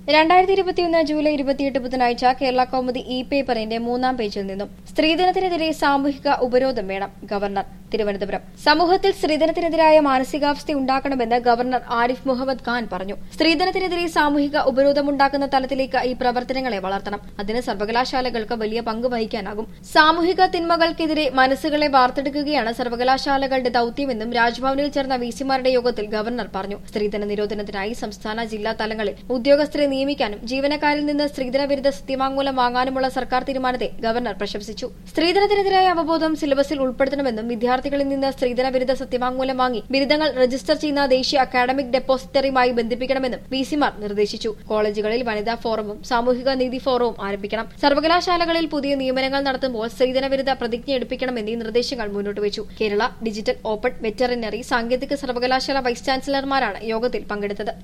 രണ്ടായിരത്തി ഇരുപത്തിയൊന്ന് ജൂലൈ ഇരുപത്തിയെട്ട് ബുധനാഴ്ച കേരള കൗമുദി ഇ പേപ്പറിന്റെ മൂന്നാം പേജിൽ നിന്നും സ്ത്രീധനത്തിനെതിരെ സാമൂഹിക ഉപരോധം വേണം ഗവർണർ തിരുവനന്തപുരം സമൂഹത്തിൽ സ്ത്രീധനത്തിനെതിരായ മാനസികാവസ്ഥ ഉണ്ടാക്കണമെന്ന് ഗവർണർ ആരിഫ് മുഹമ്മദ് ഖാൻ പറഞ്ഞു സ്ത്രീധനത്തിനെതിരെ സാമൂഹിക ഉപരോധമുണ്ടാക്കുന്ന തലത്തിലേക്ക് ഈ പ്രവർത്തനങ്ങളെ വളർത്തണം അതിന് സർവകലാശാലകൾക്ക് വലിയ പങ്ക് വഹിക്കാനാകും സാമൂഹിക തിന്മകൾക്കെതിരെ മനസ്സുകളെ വാർത്തെടുക്കുകയാണ് സർവകലാശാലകളുടെ ദൌത്യമെന്നും രാജ്ഭവനിൽ ചേർന്ന വിസിമാരുടെ യോഗത്തിൽ ഗവർണർ പറഞ്ഞു സ്ത്രീധന നിരോധനത്തിനായി സംസ്ഥാന ജില്ലാ തലങ്ങളിൽ ഉദ്യോഗസ്ഥരെ നിയമിക്കാനും ജീവനക്കാരിൽ നിന്ന് സ്ത്രീധന വിരുദ്ധ സത്യവാങ്മൂലം വാങ്ങാനുമുള്ള സർക്കാർ തീരുമാനത്തെ ഗവർണർ പ്രശംസിച്ചു സ്ത്രീധനത്തിനെതിരായ അവബോധം സിലബസിൽ ഉൾപ്പെടുത്തണമെന്നും വിദ്യാർത്ഥികളിൽ നിന്ന് സ്ത്രീധന വിരുദ്ധ സത്യവാങ്മൂലം വാങ്ങി ബിരുദങ്ങൾ രജിസ്റ്റർ ചെയ്യുന്ന ദേശീയ അക്കാഡമിക് ഡെപ്പോസിറ്ററിയുമായി ബന്ധിപ്പിക്കണമെന്നും വിസിമാർ നിർദ്ദേശിച്ചു കോളേജുകളിൽ വനിതാ ഫോറവും സാമൂഹിക നീതി ഫോറവും ആരംഭിക്കണം സർവകലാശാലകളിൽ പുതിയ നിയമനങ്ങൾ നടത്തുമ്പോൾ സ്ത്രീധന വിരുദ്ധ പ്രതിജ്ഞ എടുപ്പിക്കണമെന്നീ നിർദ്ദേശങ്ങൾ മുന്നോട്ട് വെച്ചു കേരള ഡിജിറ്റൽ ഓപ്പൺ വെറ്ററിനറി സാങ്കേതിക സർവകലാശാല വൈസ് ചാൻസലർമാരാണ് യോഗത്തിൽ പങ്കെടുത്തത്